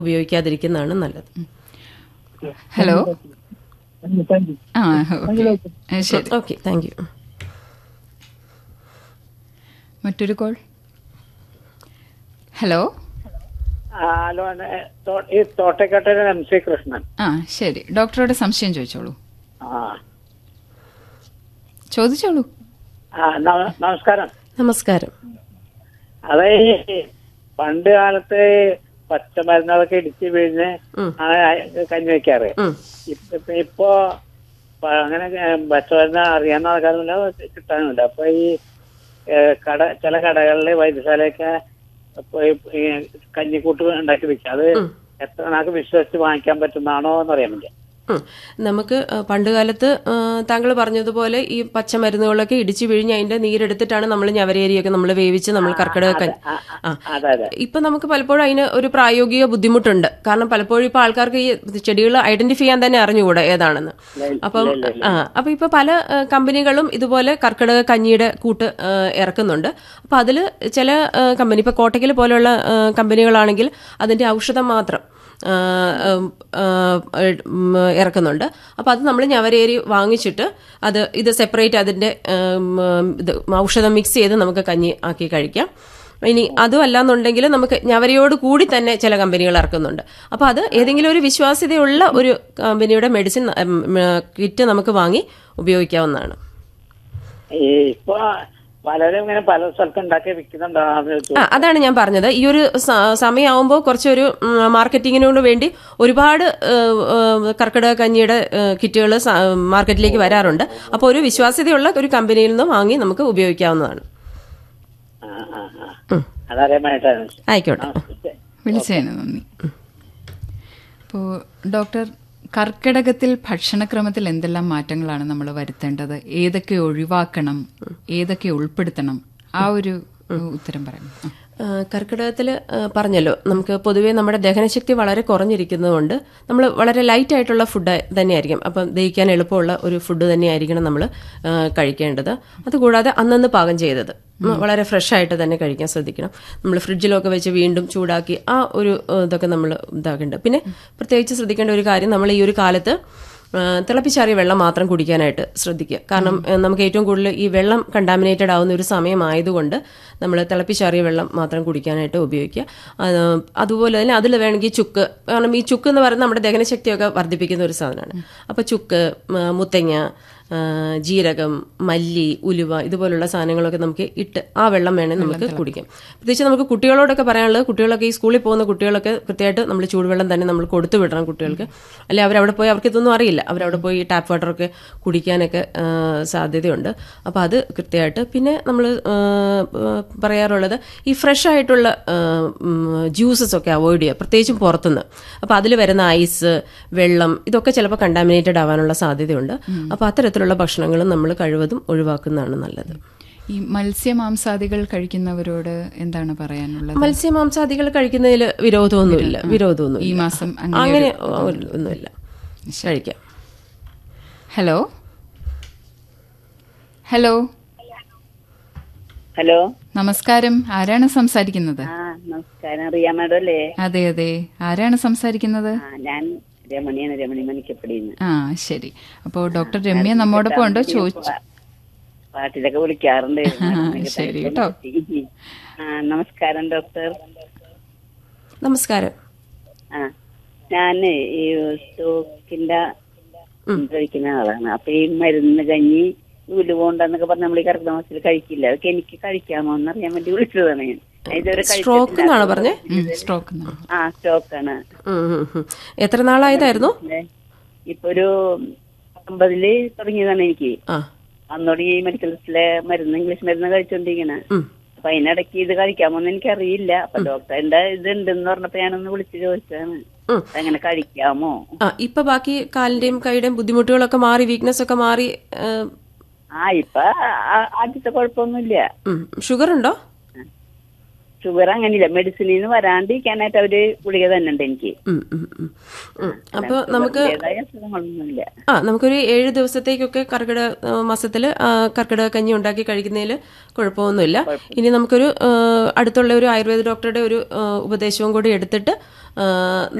ഉപയോഗിക്കാതിരിക്കുന്നതാണ് നല്ലത് hello thank you ആ okay ശരി ഓക്കെ താങ്ക് യു മറ്റൊരു കോൾ ഹലോ ആ, ഹലോ ഏ, തോ- ഈ തോട്ടക്കാട്ടിലെ എം സി കൃഷ്ണൻ ആ ശരി ഡോക്ടറോട് സംശയം ചോദിച്ചോളൂ ആ ചോദിച്ചോളൂ ആ, നമ- നമസ്കാരം നമസ്കാരം അതെ ഈ പണ്ട് കാലത്ത് പച്ചമരുന്നുകളൊക്കെ ഇടിച്ച് വീഴുന്ന ഉം. ആണ് കഞ്ഞി വെക്കാറ് ഉം. ഇപ്പൊ ഇപ്പൊ- ഇപ്പൊ പ- അങ്ങനെ പച്ചമരുന്ന് അറിയാവുന്ന ആൾക്കാരൊന്നുമില്ല കിട്ടാനുമില്ല അപ്പൊ ഈ ഏ, കട ചില കടകളിൽ വൈദ്യശാലയൊക്കെ ഇപ്പൊ ഈ ഈ കഞ്ഞിക്കൂട്ട് ഉണ്ടാക്കി വെക്കുക അത് എത്ര നമുക്ക് വിശ്വസിച്ച് വാങ്ങിക്കാൻ പറ്റുന്നതാണോ എന്ന് അറിയാൻ വേണ്ടി ഉം. നമുക്ക് പണ്ട് കാലത്ത് താങ്കൾ പറഞ്ഞതുപോലെ ഈ പച്ചമരുന്നുകളൊക്കെ ഇടിച്ചു പിഴിഞ്ഞ് അതിന്റെ നീരെടുത്തിട്ടാണ് നമ്മൾ ഞവരേരിയൊക്കെ നമ്മൾ വേവിച്ച് നമ്മൾ കർക്കിടക കഞ്ഞി ആ അതെ അതെ ഇപ്പൊ നമുക്ക് പലപ്പോഴും അതിന് ഒരു പ്രായോഗിക ബുദ്ധിമുട്ടുണ്ട് കാരണം പലപ്പോഴും ഇപ്പൊ ആൾക്കാർക്ക് ഈ ചെടികൾ ഐഡന്റിഫൈ ചെയ്യാൻ തന്നെ അറിഞ്ഞുകൂടെ ഏതാണെന്ന് അപ്പം ആ അപ്പൊ ഇപ്പൊ പല ആ, കമ്പനികളും ഇതുപോലെ കർക്കിടക കഞ്ഞിയുടെ കൂട്ട് ആ, ഇറക്കുന്നുണ്ട് അപ്പൊ അതില് ചില ആ, കമ്പനി ഇപ്പൊ കോട്ടക്കൽ പോലെയുള്ള ആ, കമ്പനികളാണെങ്കിൽ അതിന്റെ ഔഷധം മാത്രം ആ, ഉം, ആ, ഉം, ഇറക്കുന്നുണ്ട് അപ്പൊ അത് നമ്മൾ ഞവരേരി വാങ്ങിച്ചിട്ട് അത് ഇത് സെപ്പറേറ്റ് അതിന്റെ ഉം, ഇത് ഔഷധം മിക്സ് ചെയ്ത് നമുക്ക് കഞ്ഞി ആക്കി കഴിക്കാം ഇനി അതും അല്ലാന്നുണ്ടെങ്കിൽ നമുക്ക് ഞവരയോട് കൂടി തന്നെ ചില കമ്പനികൾ ഇറക്കുന്നുണ്ട് അപ്പൊ അത് ഏതെങ്കിലും ഒരു വിശ്വാസ്യതയുള്ള ഒരു കമ്പനിയുടെ മെഡിസിൻ കിറ്റ് നമുക്ക് വാങ്ങി ഉപയോഗിക്കാവുന്നതാണ് ഈ ഇപ്പൊ പലരും ഇങ്ങനെ പല സ്ഥലത്ത് ഉണ്ടാക്കി വിൽക്കുന്നുണ്ടാകുന്ന ആ അതാണ് ഞാൻ പറഞ്ഞത് ഈ ഒരു സ- സമയമാവുമ്പോൾ കുറച്ചൊരു ഉം, മാർക്കറ്റിങ്ങിനോട് വേണ്ടി ഒരുപാട് ഏഹ്, ഏഹ്, കർക്കിടക കഞ്ഞിയുടെ കിറ്റുകൾ മാർക്കറ്റിലേക്ക് വരാറുണ്ട് അപ്പോൾ ഒരു വിശ്വാസ്യതയുള്ള ഒരു കമ്പനിയിൽ നിന്ന് വാങ്ങി നമുക്ക് ഉപയോഗിക്കാവുന്നതാണ് അതറിയാൻ വേണ്ടിയിട്ടാണ് ആയിക്കോട്ടെ വിളിച്ചതിന് നന്ദി അപ്പോൾ ഡോക്ടർ കർക്കിടകത്തിൽ ഭക്ഷണക്രമത്തിൽ എന്തെല്ലാം മാറ്റങ്ങളാണ് നമ്മൾ വരുത്തേണ്ടത് ഏതൊക്കെ ഒഴിവാക്കണം ഏതൊക്കെ ഉൾപ്പെടുത്തണം ആ ഒരു ഏഹ്, ഉത്തരം പറയാം ആ. ആ, കർക്കിടകത്തില് ആ, പറഞ്ഞല്ലോ നമുക്ക് പൊതുവേ നമ്മുടെ ദഹനശക്തി വളരെ കുറഞ്ഞിരിക്കുന്നതുകൊണ്ട് നമ്മൾ വളരെ ലൈറ്റ് ആയിട്ടുള്ള ഫുഡ് തന്നെയായിരിക്കും അപ്പം ദഹിക്കാൻ എളുപ്പമുള്ള ഒരു ഫുഡ് തന്നെയായിരിക്കണം നമ്മൾ കഴിക്കേണ്ടത് അതുകൂടാതെ അന്നന്ന് പാകം ചെയ്തത് ഉം, വളരെ ഫ്രഷ് ആയിട്ട് തന്നെ കഴിക്കാൻ ശ്രദ്ധിക്കണം നമ്മൾ ഫ്രിഡ്ജിലൊക്കെ വെച്ച് വീണ്ടും ചൂടാക്കി ആ ഒരു ആ, ഇതൊക്കെ നമ്മൾ ഇതാക്കേണ്ടത് പിന്നെ പ്രത്യേകിച്ച് ശ്രദ്ധിക്കേണ്ട ഒരു കാര്യം നമ്മൾ ഈ ഒരു കാലത്ത് ആ, തിളപ്പിച്ചാറിയ വെള്ളം മാത്രം കുടിക്കാനായിട്ട് ശ്രദ്ധിക്കുക കാരണം ആ, നമുക്ക് ഏറ്റവും കൂടുതൽ ഈ വെള്ളം കണ്ടാമിനേറ്റഡ് ആവുന്ന ഒരു സമയമായതുകൊണ്ട് നമ്മൾ തിളപ്പിച്ചാറിയ വെള്ളം മാത്രം കുടിക്കാനായിട്ട് ഉപയോഗിക്കുക ആ, അതുപോലെ തന്നെ അതിൽ വേണമെങ്കിൽ ചുക്ക് കാരണം ഈ ചുക്ക് എന്ന് പറയുന്നത് നമ്മുടെ ദഹനശക്തിയൊക്കെ വർദ്ധിപ്പിക്കുന്ന ഒരു സാധനമാണ് അപ്പോൾ ചുക്ക് ആ, മുത്തങ്ങ ആ, ജീരകം മല്ലി ഉലുവ ഇതുപോലുള്ള സാധനങ്ങളൊക്കെ നമുക്ക് ഇട്ട് ആ വെള്ളം വേണമെങ്കിൽ നമുക്ക് കുടിക്കാം പ്രത്യേകിച്ച് നമുക്ക് കുട്ടികളോടൊക്കെ പറയാനുള്ളത് കുട്ടികളൊക്കെ ഈ സ്കൂളിൽ പോകുന്ന കുട്ടികളൊക്കെ കൃത്യമായിട്ട് നമ്മൾ ചൂടുവെള്ളം തന്നെ നമ്മൾ കൊടുത്തു വിടണം കുട്ടികൾക്ക് അല്ലെ അവരവിടെ പോയി അവർക്ക് ഇതൊന്നും അറിയില്ല അവരവിടെ പോയി ടാപ്പ് വാട്ടറൊക്കെ കുടിക്കാനൊക്കെ ആ, സാധ്യതയുണ്ട് അപ്പോൾ അത് കൃത്യമായിട്ട് പിന്നെ നമ്മൾ പറയാറുള്ളത് ഈ ഫ്രഷ് ആയിട്ടുള്ള ജ്യൂസസ് ഒക്കെ അവോയ്ഡ് ചെയ്യുക പ്രത്യേകിച്ചും പുറത്തുനിന്ന് അപ്പോൾ അതിൽ വരുന്ന ഐസ് വെള്ളം ഇതൊക്കെ ചിലപ്പോൾ കണ്ടാമിനേറ്റഡ് ആവാനുള്ള സാധ്യതയുണ്ട് അപ്പോൾ അത്തരത്തിലുള്ള ഭക്ഷണങ്ങളും നമ്മൾ കഴിവതും ഒഴിവാക്കുന്നതാണ് നല്ലത് ഈ മത്സ്യമാംസാദികൾ കഴിക്കുന്നവരോട് എന്താണ് പറയാനുള്ളത് മത്സ്യമാംസാദികൾ കഴിക്കുന്നതിൽ വിരോധമൊന്നുമില്ല വിരോധമൊന്നുമില്ല ഈ മാസം അങ്ങനെ അങ്ങനെ ഒന്നുമില്ല കഴിക്കാം ഹലോ ഹലോ ഹലോ നമസ്കാരം ആരാണ് സംസാരിക്കുന്നത് ആ നമസ്കാരം റിയ മാഡം അല്ലേ അതെ അതെ ആരാണ് സംസാരിക്കുന്നത് ആ ഞാൻ രമണിയാണ് രമണി മണിക്കപ്പടിന്ന് ആ ശരി അപ്പോൾ ഡോക്ടർ രമ്യ നമ്മോടൊപ്പം ഉണ്ടോ ചോദിച്ചു പാട്ടിലൊക്കെ വിളിക്കാറുണ്ട് ശരി കേട്ടോ. ആ നമസ്കാരം ഡോക്ടർ നമസ്കാരം ആ ഞാന് ഈ സ്റ്റോക്കിന്റെ കഴിക്കുന്ന ആളാണ് അപ്പൊ ഈ മരുന്ന് കഞ്ഞി ഉലുവുണ്ടെന്നൊക്കെ പറഞ്ഞ് നമ്മൾ ഈ കർക്കിടക മാസത്തിൽ കഴിക്കില്ല അതൊക്കെ എനിക്ക് കഴിക്കാമോ എന്ന് അറിയാൻ വേണ്ടി വിളിച്ചതാണ് ഞാൻ ഞാൻ ഇതുവരെ സ്ട്രോക്ക് എന്നാണോ പറഞ്ഞേ സ്ട്രോക്ക് ആ സ്റ്റോക്കാണ് ഉം, ഉം, ഉം. എത്ര നാളായതായിരുന്നു ഇപ്പൊ ഒരു അമ്പതില് തുടങ്ങിയതാണ് എനിക്ക് ആ അന്നോട് ഈ മെഡിക്കൽ ലിസ്റ്റിലെ മരുന്ന് ഇംഗ്ലീഷ് മരുന്ന് കഴിച്ചോണ്ടിരിക്കണ ഉം. അപ്പൊ അതിനിടയ്ക്ക് ഇത് കഴിക്കാമോന്ന് എനിക്കറിയില്ല അപ്പൊ ഡോക്ടറിന്റെ ഇത് ഉണ്ടെന്ന് പറഞ്ഞപ്പോ ഞാനൊന്ന് വിളിച്ചു ചോദിച്ചതാണ് ഉം. അങ്ങനെ കഴിക്കാമോ ആ ഇപ്പൊ ബാക്കി കാലിന്റെയും കൈയുടെയും ബുദ്ധിമുട്ടുകളൊക്കെ മാറി വീക്ക്നെസ് ഒക്കെ മാറി ആ ഇപ്പൊ ആ- ആദ്യത്തെ കുഴപ്പമൊന്നുമില്ല ഷുഗർ ഉണ്ടോ ഷുഗർ അങ്ങനെയില്ല മെഡിസിനിൽ നിന്ന് വരാണ്ടിരിക്കാനായിട്ട് അവര് ഗുളിക തന്നെ ഉണ്ട് എനിക്ക് ഉം, ഉം, ഉം. ഉം. അപ്പോൾ നമുക്ക് ഷുഗറിന്റേതായ അസുഖങ്ങളൊന്നുമില്ല ആ നമുക്കൊരു ഏഴ് ദിവസത്തേക്കൊക്കെ കർക്കിടക ആ, മാസത്തില് ആ, കർക്കിടക കഞ്ഞി ഉണ്ടാക്കി കഴിക്കുന്നതിൽ കുഴപ്പമൊന്നുമില്ല ഇനി നമുക്കൊരു ആ, അടുത്തുള്ള ഒരു ആയുർവേദ ഡോക്ടറുടെ ഒരു ആ, ഉപദേശവും കൂടി എടുത്തിട്ട് ആ,